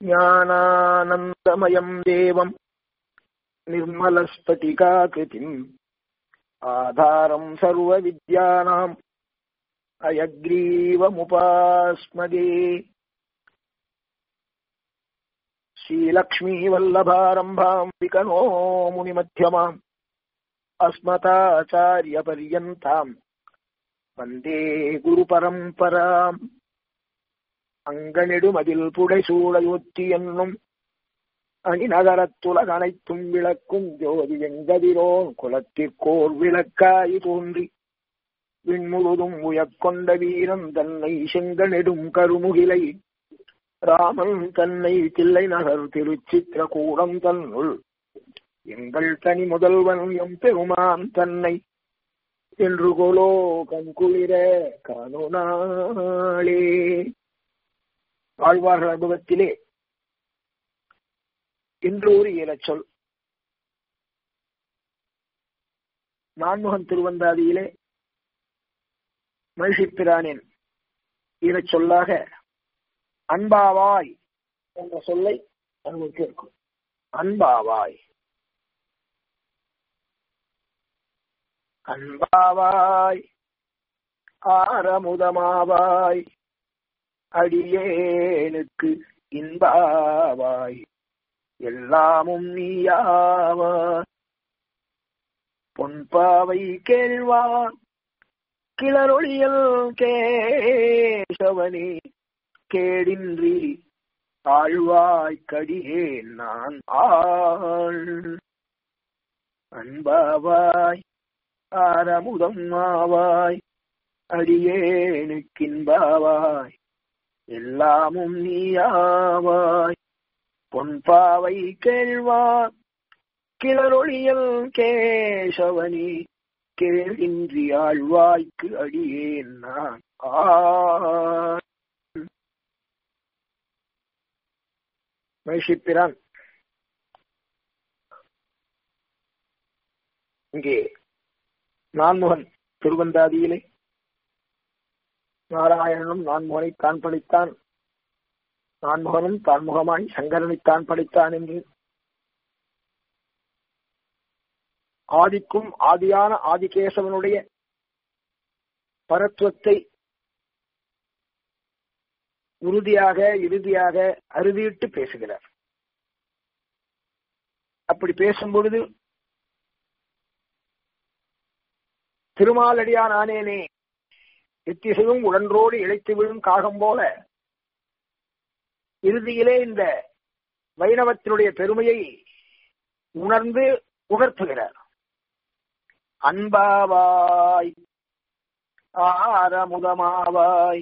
ज्ञानानन्दमयम् देवम् निर्मलस्फटिकाकृतिम् आधारम् सर्वविद्यानाम् अयग्रीवमुपास्मगे श्रीलक्ष्मीवल्लभारम्भाम् विकनो मुनिमध्यमाम् अस्मताचार्यपर्यन्ताम् வந்தே குரு பரம்பராம் அங்கனெடுமதில் புடைசூடையொத்தி என்னும் அணிநகரத்துலக அனைத்தும் விளக்கும் ஜோதி வெங்கதிரோன் குலத்திற்கோர் விளக்காய் தோன்றி விண்முழுதும் உயக்கொண்ட வீரன் தன்னை செங்கனெடும் கருமுகிலை ராமன் தன்னை தில்லை நகர் திருச்சித்திரகூடம் தன்னுள் எங்கள் தனி முதல்வன் எம் பெருமான் தன்னை என்று கொலோ கண்குளிர காணோனாளே ஆழ்வார்கள் அனுபவத்திலே இன்று ஒரு இயலச்சொல் நான்முகன் திருவந்தாதியிலே மகிழ்ச்சிப்பிரானின் ஈரச்சொல்லாக அன்பாவாய் என்ற சொல்லை அனுபவிக்க இருக்கும் அன்பாவாய் அன்பாவாய் ஆரமுதமாவாய் அடியேனுக்கு இன்பாவாய் எல்லாமும் நீயாவாய் பொன்பாவை கேள்வா கிளரொளியல் கேசவனே கேடின்றி ஆழ்வாய் கடியேன் நான் ஆள் அன்பாவாய் ஆரமுதம் ஆவாய் அடியேனுக்கின்பாவாய் எல்லாமும் நீயாவாய் பொன்பாவை கேள்வா கிளரொளியல் கேசவனி கேளின்றி ஆழ்வாய்க்கு அடியேன் நான் மகிழ்ச்சிப்பிரான் இங்கே நான்முகன் திருவந்தாதியிலே நாராயணனும் நான்முகனை தான் படைத்தான் நான்முகனும் தான்முகமாய் சங்கரனை தான் படைத்தான் என்று ஆதிக்கும் ஆதியான ஆதிகேசவனுடைய பரத்துவத்தை உறுதியாக இறுதியாக அறுதியிட்டு பேசுகிறார் அப்படி பேசும் பொழுது திருமாலடியான் ஆனேனே எத்திசையும் உடன்றோடு இழைத்து விழும் காகம் போல இறுதியிலே இந்த வைணவத்தினுடைய பெருமையை உணர்ந்து உணர்த்துகிறார் அன்பாவாய் ஆரமுதமாவாய்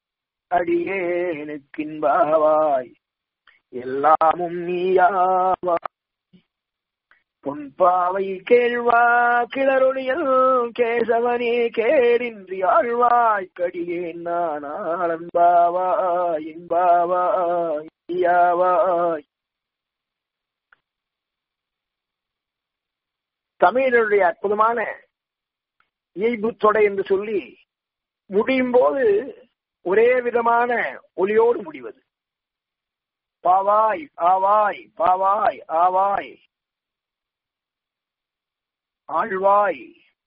அடியேனுக்கின்பாவாய் எல்லாமும் நீயாவாய் பொன்பாவை கேள்வா கிளரொழியல் கேசவனே கேடின்றி ஆழ்வாய் கடியேன் நான் ஆளன்பாவாய் இன்பாவாய் நீயாவாய் தமிழருடைய அற்புதமான இயல்பு தொடை என்று சொல்லி முடியும் போது ஒரே விதமான ஒளியோடு முடிவது பாவாய் ஆவாய் பாவாய் ஆவாய் ஆழ்வாய்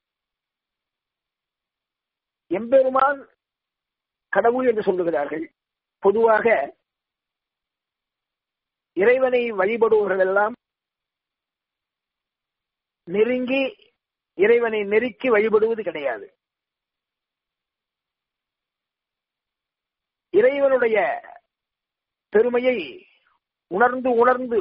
எம்பெருமான் கடவுள் என்று சொல்லுகிறார்கள் பொதுவாக இறைவனை வழிபடுவர்கள் எல்லாம் நெருங்கி இறைவனை நெருக்கி வழிபடுவது கிடையாது இறைவனுடைய பெருமையை உணர்ந்து உணர்ந்து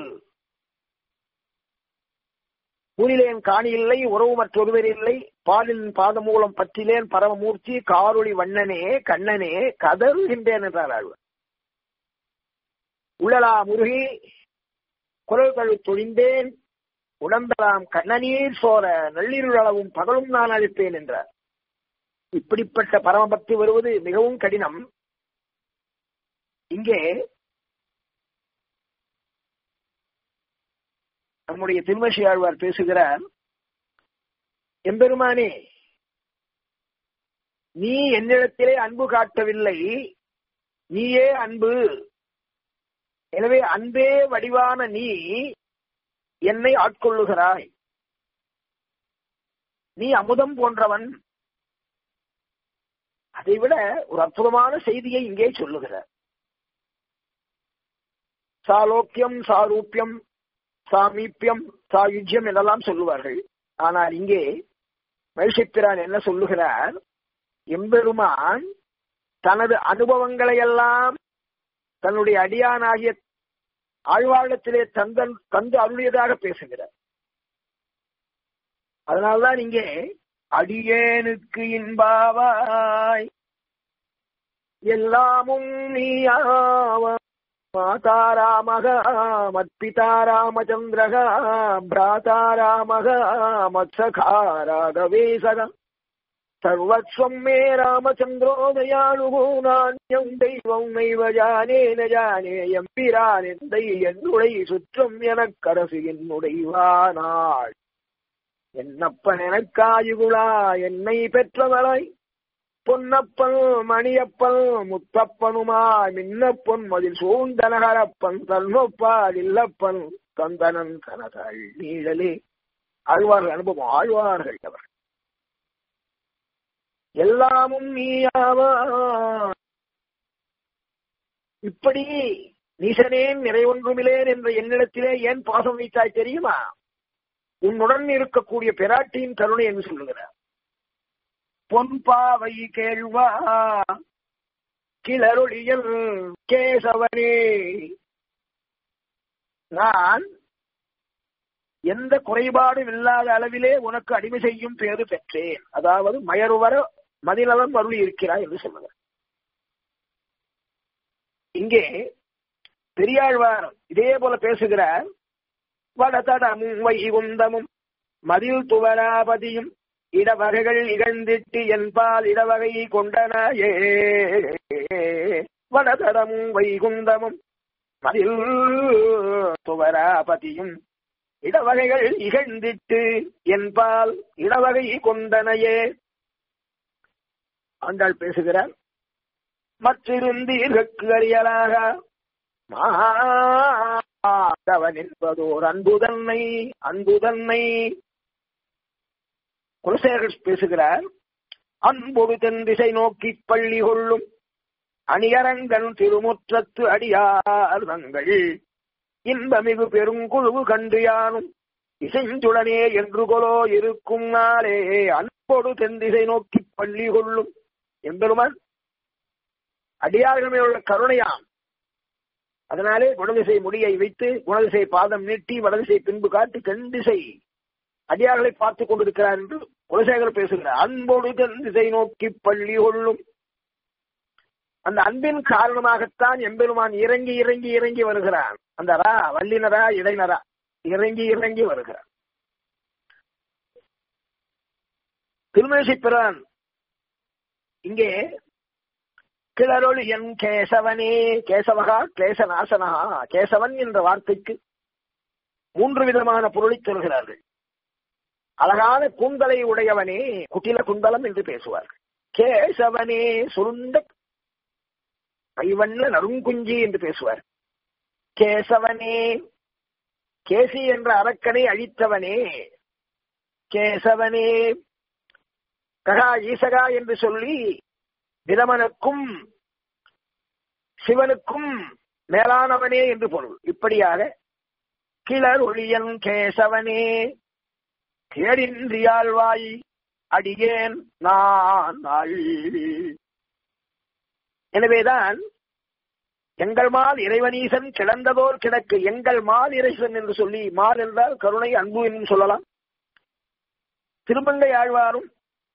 ஊரிலேன் காணி இல்லை உறவு மற்றொருவர் இல்லை பாலின் பாதமூலம் பற்றிலேன் பரமமூர்த்தி காரொளி வண்ணனே கண்ணனே கதறுகின்றேன் என்றார் ஆழ்வார் உள்ளலா முருகி குரல் கழு தொழிந்தேன் உடம்பெல்லாம் கண்ணநீர் சோர நள்ளிருளவும் பகலும் நான் அழிப்பேன் என்றார் இப்படிப்பட்ட பரமபக்தி வருவது மிகவும் கடினம் இங்கே நம்முடைய திருமசி ஆழ்வார் பேசுகிறார் எம்பெருமானே நீ என்னிடத்திலே அன்பு காட்டவில்லை நீயே அன்பு எனவே அன்பே வடிவான நீ என்னை ஆட்கொள்ளுகிறாய் நீ அமுதம் போன்றவன் அதைவிட ஒரு அற்புதமான செய்தியை இங்கே சொல்லுகிறார் சாலோக்கியம் சாரூப்பியம் சாமீப்பியம் சாயுஜ்யம் என்றெல்லாம் சொல்லுவார்கள் ஆனால் இங்கே மகிழ்ச்சிப்பிரான் என்ன சொல்லுகிறார் எம்பெருமான் தனது அனுபவங்களை எல்லாம் தன்னுடைய அடியானாகிய ஆழ்வாழத்திலே தந்தன் தந்து அருளியதாக பேசுகிறார் அதனால்தான் இங்கே அடியேனுக்கு இன்பாவாய் எல்லாமும் நீயாவ மாதா ராமக மத்பிதா ராமச்சந்திரக பிராதா ராமக மத்சகா ராகவேசக சர்வஸ்வம் மே ராமச்சந்திரோ தயாளுகோ நாண்யம் தெய்வம் நைவ ஜானே ந ஜானே எம்பிரான் எந்தை என்னுடைய சுற்றம் எனக்கரசு என்னுடைவானாள் என்னப்பன் எனக்காயுகுளா என்னை பெற்றவளாய் பொன்னப்பன் மணியப்பன் முத்தப்பனுமாய் மின்னப்பன் மதில் சூழ்ந்தனகரப்பன் தன்மொப்பால் இல்லப்பன் தந்தனன் கனகள் நீழலே ஆழ்வார்கள் அனுபவம் ஆழ்வார்கள் அவர் எல்லாமும் நீயாவா இப்படி நீசனேன் நிறைவொன்றுமிலேன் என்ற என்னிடத்திலே ஏன் பாசம் வைத்தாய் தெரியுமா உன்னுடன் இருக்கக்கூடிய பிராட்டியின் கருணை என்று சொல்லுகிறார் பொன்பாவை கேள்வா கிளரொளியல் கேசவனே நான் எந்த குறைபாடும் இல்லாத அளவிலே உனக்கு அடிமை செய்யும் பேறு பெற்றேன் அதாவது மயருவர மதிநலம் அருளி இருக்கிறாய் என்று சொல்லுகிறார் இங்கே பெரியாழ்வார் இதே போல பேசுகிறார் வடதடமும் வைகுந்தமும் மதில் துவராபதியும் இடவகைகள் இகழ்ந்திட்டு என்பால் இடவகை கொண்டனாயே வடதடமும் வைகுந்தமும் மதில் துவராபதியும் இடவகைகள் இகழ்ந்திட்டு என்பால் இடவகை கொண்டனையே ஆண்டாள் பேசுகிறார் மற்றிருந்தீர்கற்கு அறியலாக மாதவன் என்பதோர் அன்புதன்னை அன்புதன்னை குலசேகர் பேசுகிறார் அன்பொரு தென் திசை நோக்கி பள்ளி கொள்ளும் அணியரங்கன் திருமுற்றத்து அடியார் தங்கள் இன்பமிகு பெருங்குழுவு கண்டு யானும் இசைஞ்சுடனே என்று கொலோ இருக்கும் நாளே அன்போடு தென் திசை நோக்கி பள்ளி கொள்ளும் எம்பெருமான் அடியார்கள் மேலுள்ள கருணையாம் அதனாலே குணதிசை முடியை வைத்து குணதிசை பாதம் நீட்டி வடதிசை பின்பு காட்டி தென் திசை அடியார்களை பார்த்துக் கொண்டிருக்கிறார் என்று குலசேகர் பேசுகிறார் அன்போடு தென் திசை நோக்கி பள்ளி கொள்ளும் அந்த அன்பின் காரணமாகத்தான் எம்பெருமான் இறங்கி இறங்கி இறங்கி வருகிறான் அந்த ரா வல்லினரா இடைநரா இறங்கி இறங்கி வருகிறார் திருமேசி பிரான் இங்கே கிளரொளி என் கேசவனே கேசவகா கேசநாசனகா கேசவன் என்ற வார்த்தைக்கு மூன்று விதமான பொருளை சொல்கிறார்கள் அழகான கூந்தலை உடையவனே குட்டில குந்தலம் என்று பேசுவார்கள் கேசவனே சுருண்ட கைவண்ண நறுங்குஞ்சி என்று பேசுவார் கேசவனே கேசி என்ற அரக்கனை அழித்தவனே கேசவனே ககா ஈசகா என்று சொல்லி பிரமனுக்கும் சிவனுக்கும் மேலானவனே என்று பொருள் இப்படியாக கிளர் ஒளியன் கேசவனே கேடின்றியாழ்வாய் அடியேன் நான் எனவேதான் எங்கள் மால் இறைவனீசன் கிடந்ததோர் கிடக்கு எங்கள் மால் இறைசன் என்று சொல்லி மால் என்றால் கருணை அன்பு என்று சொல்லலாம் திருமங்கை ஆழ்வாரும்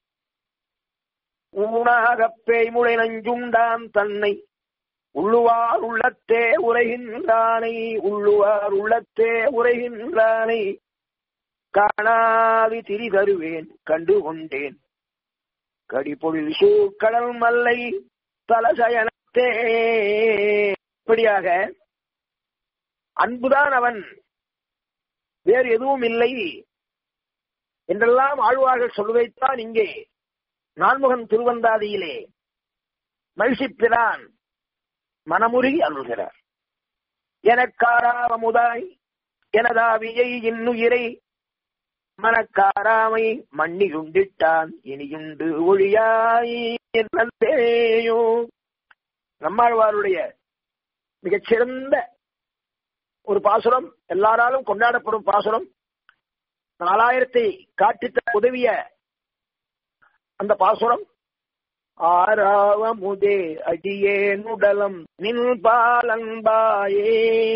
ஊனாகப் பேய்முளை நஞ்சுண்டான் தன்னை உள்ளுவார் உள்ளத்தே உரைகின்றானை உள்ளுவார் உள்ளத்தே உரைகின்றானை காணாது திரி தருவேன் கண்டு கொண்டேன் கடிபொழில் சூழ்கடல் மல்லை தலசயனத்தே இப்படியாக அன்புதான் அவன் வேறு எதுவும் இல்லை என்றெல்லாம் ஆழ்வார்கள் சொல்லுவைத்தான் இங்கே நான்முகன் திருவந்தாதியிலே மகிழ்ச்சிப்பிரான் மனமுருகி அருள்கிறார் எனக்காராவமுதாய் எனதாவியை இன்னுயிரை மனக்காராமை மண்ணியுண்டிட்டான் இனியுண்டு ஒழியாய் என்னேயோ நம்மாழ்வாருடைய மிகச்சிறந்த ஒரு பாசுரம் எல்லாராலும் கொண்டாடப்படும் பாசுரம் நாலாயிரத்தை காட்டித்த உதவிய அந்த பாசுரம் ஆறாவமுதே அடியே நுடலம் நின் பாலன்பாயே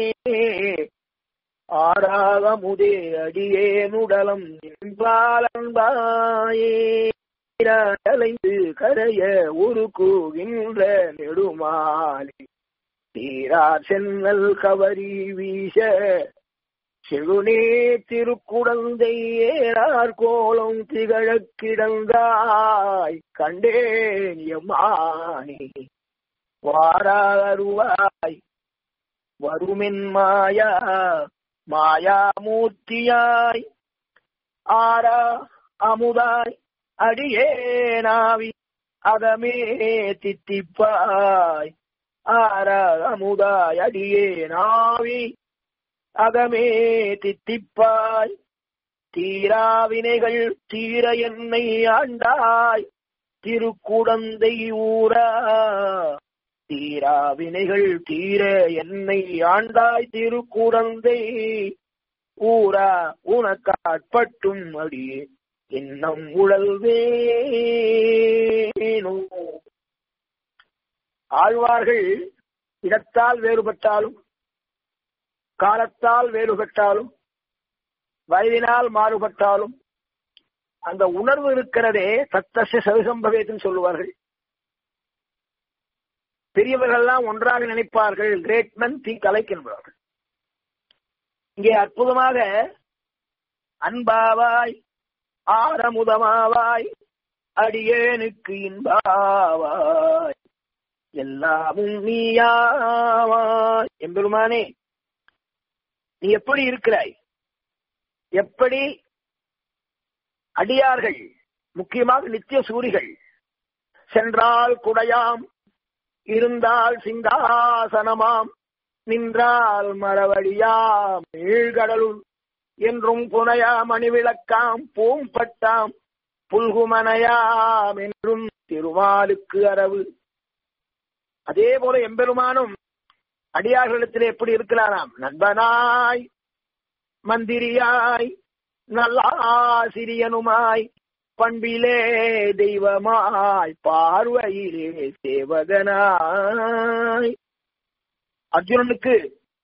ஆறாவமுதே அடியே நுடலம் நின் பாலன்பாயே அலைந்து கரைய உருக்குகின்ற நெடுமாலி தீரார் சென்னல் கவரி வீச செழுநே திருக்குடந்தை ஏறார் கோலம் திகழக் கிடந்தாய் கண்டேன் எம்மானி வாராருவாய் வருமென் மாயா மாயாமூர்த்தியாய் ஆரா அமுதாய் அடியேனாவி அகமே தித்திப்பாய் ஆரா அமுதாய் அடியேனாவி அகமே தித்திப்பாய் தீராவினைகள் தீர என்னை ஆண்டாய் திருக்குடந்தை ஊரா தீராவினைகள் தீர என்னை ஆண்டாய் திருக்குடந்தை ஊரா உனக்காட்பட்டும் அடியே இன்னம் உழல்வேனோ ஆழ்வார்கள் இடத்தால் வேறுபட்டாலும் காலத்தால் வேறுபட்டாலும் வயதினால் மாறுபட்டாலும் அந்த உணர்வு இருக்கிறதே தத்தச சவிசம்பவேத்துன்னு சொல்லுவார்கள் பெரியவர்கள்லாம் ஒன்றாக நினைப்பார்கள் கிரேட் மென் தி கலைக்கின்றார்கள் இங்கே அற்புதமாக அன்பாவாய் ஆரமுதமாவாய் அடியேனுக்கு இன்பாவாய் எல்லாமும் நீயாவாய் எம்பெருமானே நீ எப்படி இருக்கிறாய் எப்படி அடியார்கள் முக்கியமாக நித்திய சூரிகள் சென்றால் குடையாம் இருந்தால் சிங்காசனமாம் நின்றால் மரவழியாம் நீழ்கடலுள் என்றும் புனையா மணிவிளக்காம் பூம்பட்டாம் புல்குமனையாம் என்றும் திருமாலுக்கு அரவு அதே போல எம்பெருமானும் அடியார்களிடத்தில் எப்படி இருக்கிறாராம் நண்பனாய் மந்திரியாய் நல்லாசிரியனுமாய் பண்பிலே தெய்வமாய் பார்வையிலே சேவகனாய் அர்ஜுனனுக்கு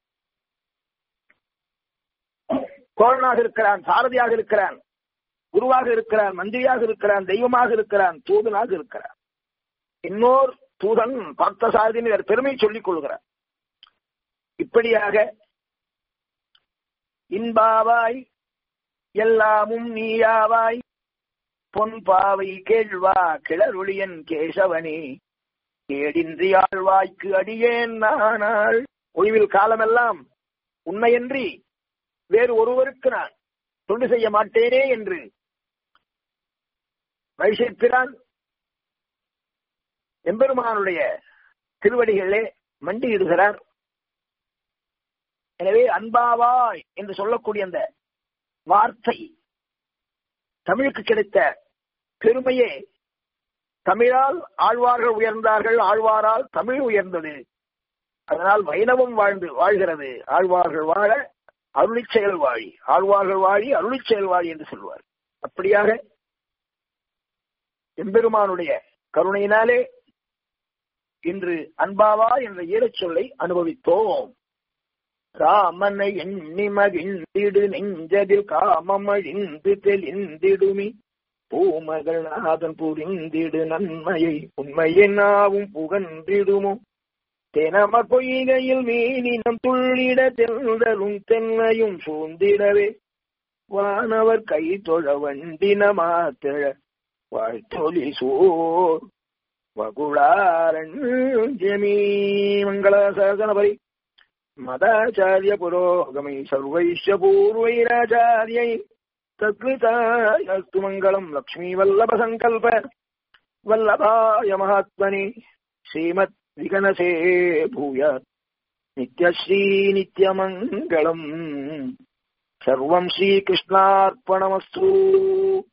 கோழனாக இருக்கிறான் சாரதியாக இருக்கிறான் குருவாக இருக்கிறான் மந்திரியாக இருக்கிறான் தெய்வமாக இருக்கிறான் தூதனாக இருக்கிறான் இன்னொரு தூதன் பார்த்தசாரதின்னு பெருமை சொல்லிக் கொள்கிறார் இப்படியாக இன்பாவாய் எல்லாமும் நீயாவாய் பொன் பாவை கேழ்வா கிளருளியன் கேசவனே கேடின்றி ஆழ்வாய்க்கு அடியேன் நானாள் ஒளிவில் காலமெல்லாம் உண்மையன்றி வேறு ஒருவருக்கு நான் தொண்டு செய்ய மாட்டேனே என்று வைசிப்பிரான் எம்பெருமானுடைய திருவடிகளே மண்டியிடுகிறார் எனவே அன்பாவாய் என்று சொல்லக்கூடிய அந்த வார்த்தை தமிழுக்கு கிடைத்த பெருமையே தமிழால் ஆழ்வார்கள் உயர்ந்தார்கள் ஆழ்வாரால் தமிழ் உயர்ந்தது அதனால் வைணவம் வாழ்ந்து வாழ்கிறது ஆழ்வார்கள் வாழ அருளி செயல் வாழி ஆழ்வார்கள் வாழி அருளி செயல் வாழி என்று சொல்வார் அப்படியாக எம்பெருமானுடைய கருணையினாலே இன்று அன்பாவா என்ற ஈரச் சொல்லை அனுபவித்தோம் ராமனை எண்ணி மகிழ்ந்திடு நெஞ்சதில் காமமழிந்து தெளிந்திடுமி பூமகள் நாதன் புரிந்திடு நன்மையை உண்மையென்னாவும் புகன்றிடுமோ தெனம பொய்கையில் மீனினம் துள்ளிட தென்றலும் தென்னையும் சூழ்ந்திடவே வானவர் கை தொழ வண்டின மாத்திர வாழ்த்தொலி சோர் வகுளாரண்யமீ மங்கள சகனபரி மதாச்சாரிய புரோகமை சர்வைஷ பூர்வைராச்சாரியை தத்விதாய் அஸ்து மங்களம் லக்ஷ்மீ வல்லப சங்கல்ப வல்லபாய மகாத்மனி ஸ்ரீமத் விகனசே பூயாத் நித்யஸ்ரீ நித்யமங்கலம் சர்வம் ஸ்ரீகிருஷ்ணார்ப்பணமஸ்து